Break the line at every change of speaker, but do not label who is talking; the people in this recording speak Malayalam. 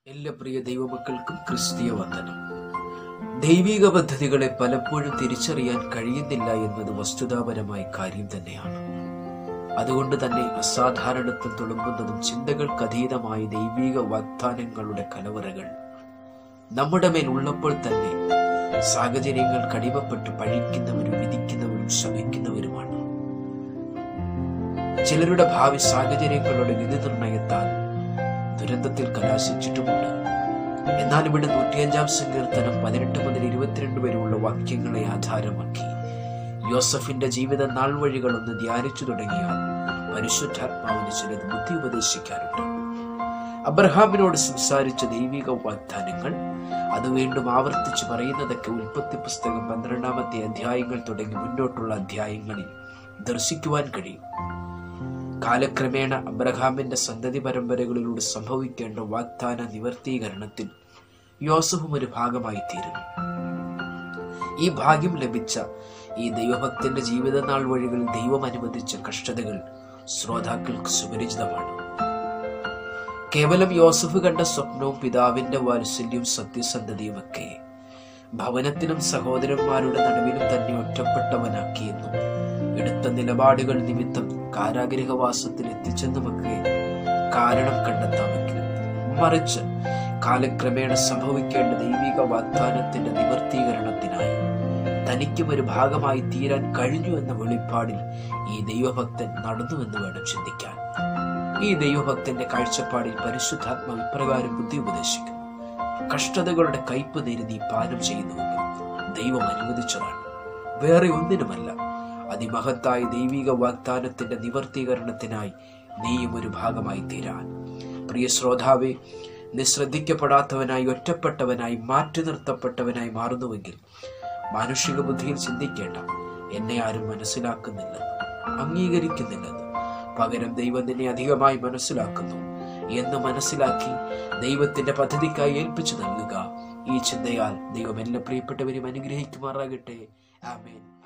എല്ലാ പ്രിയ ദൈവമക്കൾക്കും ക്രിസ്തീയ വന്ദനം ദൈവിക പദ്ധതികളെ പലപ്പോഴും തിരിച്ചറിയാൻ കഴിയുന്നില്ല എന്നത് വസ്തുതാപരമായ കാര്യം തന്നെയാണ് അതുകൊണ്ട് തന്നെ അസാധാരണത്വം തുളുമ്പുന്നതും ചിന്തകൾക്കതീതമായ ദൈവിക വാഗ്ദാനങ്ങളുടെ കലവറകൾ നമ്മുടെ മേൽ ഉള്ളപ്പോൾ തന്നെ സാഹചര്യങ്ങൾ കടിമപ്പെട്ട് പഴിക്കുന്നവരും വിധിക്കുന്നവരും ശമിക്കുന്നവരുമാണ് ചിലരുടെ ഭാവി സാഹചര്യങ്ങളുടെ വിധി നിർണയത്താൽ ദുരന്തത്തിൽ കലാശിച്ചിട്ടുമുണ്ട് എന്നാൽ ഇവിടെ നൂറ്റിയഞ്ചാം സങ്കീർത്തനം പതിനെട്ട് മുതൽ ഇരുപത്തിരണ്ട് വരെയുള്ള വാക്യങ്ങളെ ആധാരമാക്കി യോസഫിന്റെ ജീവിത നാൾ വഴികളൊന്ന് ധ്യാനിച്ചു തുടങ്ങിയാൽ പരിശുദ്ധാത്മാവിന് ചിലത് ബുദ്ധി ഉപദേശിക്കാറുണ്ട് അബ്രഹാമിനോട് സംസാരിച്ച ദൈവിക വാഗ്ദാനങ്ങൾ അത് വീണ്ടും ആവർത്തിച്ച് പറയുന്നതൊക്കെ ഉൽപ്പത്തി പുസ്തകം പന്ത്രണ്ടാമത്തെ അധ്യായങ്ങൾ തുടങ്ങി മുന്നോട്ടുള്ള അധ്യായങ്ങളിൽ ദർശിക്കുവാൻ കഴിയും കാലക്രമേണ അബ്രഹാമിന്റെ സന്തതി പരമ്പരകളിലൂടെ സംഭവിക്കേണ്ട വാഗ്ദാന നിവർത്തീകരണത്തിൽ യോസഫും ഒരു ഭാഗമായി തീരുന്നു ഈ ഭാഗ്യം ലഭിച്ച ഈ ദൈവഭക്തന്റെ ജീവിതനാൾ വഴികളിൽ ദൈവം അനുവദിച്ച കഷ്ടതകൾ ശ്രോതാക്കൾക്ക് സുപരിചിതമാണ് കേവലം യോസഫ് കണ്ട സ്വപ്നവും പിതാവിന്റെ വാത്സല്യവും സത്യസന്ധതയും ഒക്കെ ഭവനത്തിനും സഹോദരന്മാരുടെ നടുവിലും തന്നെ ഒറ്റപ്പെട്ടവനാക്കിയെന്നും എടുത്ത നിലപാടുകൾ നിമിത്തം കാരാഗ്രഹവാസത്തിൽ എത്തിച്ചെന്നുമൊക്കെ കാരണം കണ്ടെത്താമെങ്കിലും മറിച്ച് കാലക്രമേണ സംഭവിക്കേണ്ട ദൈവിക വാഗ്ദാനത്തിന്റെ നിവർത്തീകരണത്തിനായി തനിക്കും ഒരു ഭാഗമായി തീരാൻ കഴിഞ്ഞു എന്ന വെളിപ്പാടിൽ ഈ ദൈവഭക്തൻ നടന്നുവെന്ന് വേണം ചിന്തിക്കാൻ ഈ ദൈവഭക്തന്റെ കാഴ്ചപ്പാടിൽ പരിശുദ്ധാത്മ ഇപ്രകാരം ബുദ്ധി ഉപദേശിക്കുന്നു കഷ്ടതകളുടെ കയ്പ് നേരി പാനം ചെയ്യുന്നുവെങ്കിൽ ദൈവം അനുവദിച്ചതാണ് വേറെ ഒന്നിനുമല്ല അതിമഹത്തായ ദൈവിക വാഗ്ദാനത്തിന്റെ നിവർത്തീകരണത്തിനായി നീയും ഒരു ഭാഗമായി തീരാൻ പ്രിയ ശ്രോതാവെ നീ ശ്രദ്ധിക്കപ്പെടാത്തവനായി ഒറ്റപ്പെട്ടവനായി മാറ്റി നിർത്തപ്പെട്ടവനായി മാറുന്നുവെങ്കിൽ മാനുഷിക ബുദ്ധിയിൽ ചിന്തിക്കേണ്ട എന്നെ ആരും മനസ്സിലാക്കുന്നില്ലെന്ന് അംഗീകരിക്കുന്നില്ലെന്ന് പകരം ദൈവം നിന്നെ അധികമായി മനസ്സിലാക്കുന്നു എന്ന് മനസ്സിലാക്കി ദൈവത്തിന്റെ പദ്ധതിക്കായി ഏൽപ്പിച്ചു നൽകുക ഈ ചിന്തയാൽ ദൈവം എല്ലാ പ്രിയപ്പെട്ടവരും അനുഗ്രഹിക്കുമാറാകട്ടെ ആമേൻ